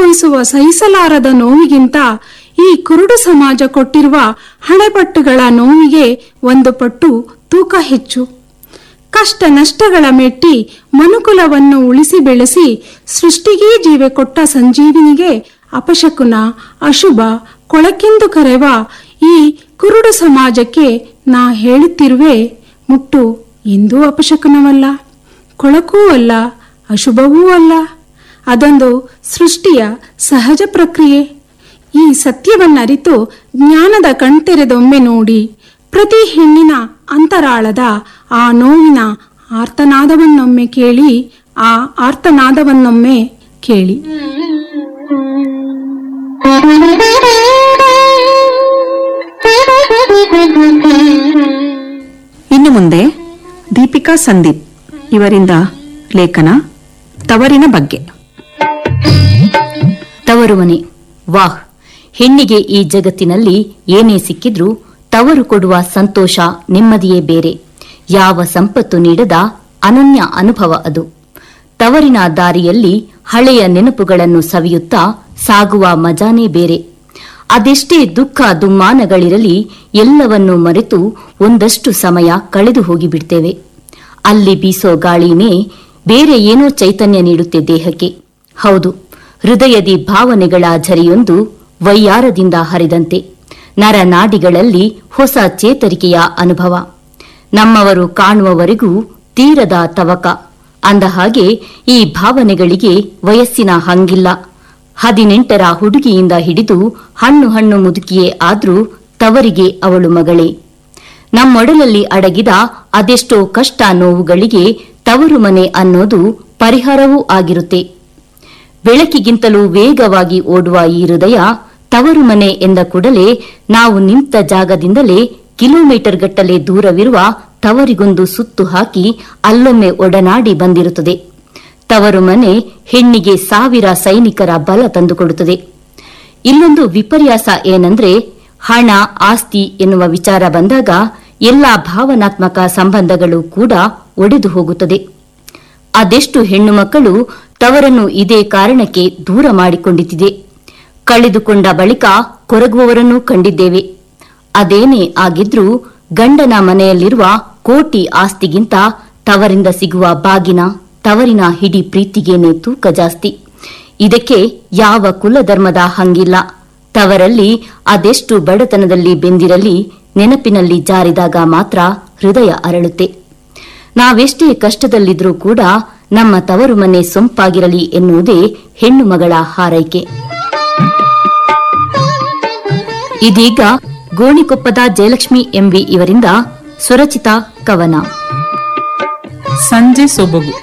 ಅನುಭವಿಸುವ ಸಹಿಸಲಾರದ ನೋವಿಗಿಂತ ಈ ಕುರುಡು ಸಮಾಜ ಕೊಟ್ಟಿರುವ ಹಣೆಪಟ್ಟುಗಳ ನೋವಿಗೆ ಒಂದು ಪಟ್ಟು ತೂಕ ಹೆಚ್ಚು ಕಷ್ಟ ನಷ್ಟಗಳ ಮೆಟ್ಟಿ ಮನುಕುಲವನ್ನು ಉಳಿಸಿ ಬೆಳೆಸಿ ಸೃಷ್ಟಿಗೇ ಜೀವೆ ಕೊಟ್ಟ ಸಂಜೀವಿನಿಗೆ ಅಪಶಕುನ ಅಶುಭ ಕೊಳಕೆಂದು ಕರೆವ ಈ ಕುರುಡು ಸಮಾಜಕ್ಕೆ ನಾ ಹೇಳುತ್ತಿರುವೆ ಮುಟ್ಟು ಎಂದೂ ಅಪಶಕುನವಲ್ಲ ಕೊಳಕೂ ಅಲ್ಲ ಅಶುಭವೂ ಅಲ್ಲ ಅದೊಂದು ಸೃಷ್ಟಿಯ ಸಹಜ ಪ್ರಕ್ರಿಯೆ ಈ ಸತ್ಯವನ್ನರಿತು ಜ್ಞಾನದ ಕಣ್ತೆರೆದೊಮ್ಮೆ ನೋಡಿ ಪ್ರತಿ ಹೆಣ್ಣಿನ ಅಂತರಾಳದ ಆ ನೋವಿನ ಆರ್ತನಾದವನ್ನೊಮ್ಮೆ ಕೇಳಿ ಆ ಆರ್ತನಾದವನ್ನೊಮ್ಮೆ ಕೇಳಿ ಇನ್ನು ಮುಂದೆ ದೀಪಿಕಾ ಸಂದೀಪ್ ಇವರಿಂದ ಲೇಖನ ತವರಿನ ಬಗ್ಗೆ ತವರು ಮನೆ ವಾಹ್ ಹೆಣ್ಣಿಗೆ ಈ ಜಗತ್ತಿನಲ್ಲಿ ಏನೇ ಸಿಕ್ಕಿದ್ರೂ ತವರು ಕೊಡುವ ಸಂತೋಷ ನೆಮ್ಮದಿಯೇ ಬೇರೆ ಯಾವ ಸಂಪತ್ತು ನೀಡದ ಅನನ್ಯ ಅನುಭವ ಅದು ತವರಿನ ದಾರಿಯಲ್ಲಿ ಹಳೆಯ ನೆನಪುಗಳನ್ನು ಸವಿಯುತ್ತಾ ಸಾಗುವ ಮಜಾನೇ ಬೇರೆ ಅದೆಷ್ಟೇ ದುಃಖ ದುಮ್ಮಾನಗಳಿರಲಿ ಎಲ್ಲವನ್ನೂ ಮರೆತು ಒಂದಷ್ಟು ಸಮಯ ಕಳೆದು ಹೋಗಿಬಿಡ್ತೇವೆ ಅಲ್ಲಿ ಬೀಸೋ ಗಾಳಿನೇ ಬೇರೆ ಏನೋ ಚೈತನ್ಯ ನೀಡುತ್ತೆ ದೇಹಕ್ಕೆ ಹೌದು ಹೃದಯದಿ ಭಾವನೆಗಳ ಝರಿಯೊಂದು ವೈಯಾರದಿಂದ ಹರಿದಂತೆ ನರನಾಡಿಗಳಲ್ಲಿ ಹೊಸ ಚೇತರಿಕೆಯ ಅನುಭವ ನಮ್ಮವರು ಕಾಣುವವರೆಗೂ ತೀರದ ತವಕ ಅಂದ ಹಾಗೆ ಈ ಭಾವನೆಗಳಿಗೆ ವಯಸ್ಸಿನ ಹಂಗಿಲ್ಲ ಹದಿನೆಂಟರ ಹುಡುಗಿಯಿಂದ ಹಿಡಿದು ಹಣ್ಣು ಹಣ್ಣು ಮುದುಕಿಯೇ ಆದ್ರೂ ತವರಿಗೆ ಅವಳು ಮಗಳೇ ನಮ್ಮೊಡಲಲ್ಲಿ ಅಡಗಿದ ಅದೆಷ್ಟೋ ಕಷ್ಟ ನೋವುಗಳಿಗೆ ತವರು ಮನೆ ಅನ್ನೋದು ಪರಿಹಾರವೂ ಆಗಿರುತ್ತೆ ಬೆಳಕಿಗಿಂತಲೂ ವೇಗವಾಗಿ ಓಡುವ ಈ ಹೃದಯ ತವರು ಮನೆ ಎಂದ ಕೂಡಲೇ ನಾವು ನಿಂತ ಜಾಗದಿಂದಲೇ ಕಿಲೋಮೀಟರ್ ಗಟ್ಟಲೆ ದೂರವಿರುವ ತವರಿಗೊಂದು ಸುತ್ತು ಹಾಕಿ ಅಲ್ಲೊಮ್ಮೆ ಒಡನಾಡಿ ಬಂದಿರುತ್ತದೆ ತವರು ಮನೆ ಹೆಣ್ಣಿಗೆ ಸಾವಿರ ಸೈನಿಕರ ಬಲ ತಂದುಕೊಡುತ್ತದೆ ಇಲ್ಲೊಂದು ವಿಪರ್ಯಾಸ ಏನಂದ್ರೆ ಹಣ ಆಸ್ತಿ ಎನ್ನುವ ವಿಚಾರ ಬಂದಾಗ ಎಲ್ಲಾ ಭಾವನಾತ್ಮಕ ಸಂಬಂಧಗಳು ಕೂಡ ಒಡೆದು ಹೋಗುತ್ತದೆ ಅದೆಷ್ಟು ಹೆಣ್ಣು ಮಕ್ಕಳು ತವರನ್ನು ಇದೇ ಕಾರಣಕ್ಕೆ ದೂರ ಮಾಡಿಕೊಂಡಿದ್ದಿದೆ ಕಳೆದುಕೊಂಡ ಬಳಿಕ ಕೊರಗುವವರನ್ನೂ ಕಂಡಿದ್ದೇವೆ ಅದೇನೇ ಆಗಿದ್ರೂ ಗಂಡನ ಮನೆಯಲ್ಲಿರುವ ಕೋಟಿ ಆಸ್ತಿಗಿಂತ ತವರಿಂದ ಸಿಗುವ ಬಾಗಿನ ತವರಿನ ಹಿಡಿ ಪ್ರೀತಿಗೇನೆ ತೂಕ ಜಾಸ್ತಿ ಇದಕ್ಕೆ ಯಾವ ಕುಲಧರ್ಮದ ಹಂಗಿಲ್ಲ ತವರಲ್ಲಿ ಅದೆಷ್ಟು ಬಡತನದಲ್ಲಿ ಬೆಂದಿರಲಿ ನೆನಪಿನಲ್ಲಿ ಜಾರಿದಾಗ ಮಾತ್ರ ಹೃದಯ ಅರಳುತ್ತೆ ನಾವೆಷ್ಟೇ ಕಷ್ಟದಲ್ಲಿದ್ರೂ ಕೂಡ ನಮ್ಮ ತವರು ಮನೆ ಸೊಂಪಾಗಿರಲಿ ಎನ್ನುವುದೇ ಹೆಣ್ಣು ಮಗಳ ಹಾರೈಕೆ ಇದೀಗ ಗೋಣಿಕೊಪ್ಪದ ಜಯಲಕ್ಷ್ಮಿ ಎಂವಿ ಇವರಿಂದ ಸ್ವರಚಿತ ಕವನ ಸಂಜೆ ಸೊಬಗು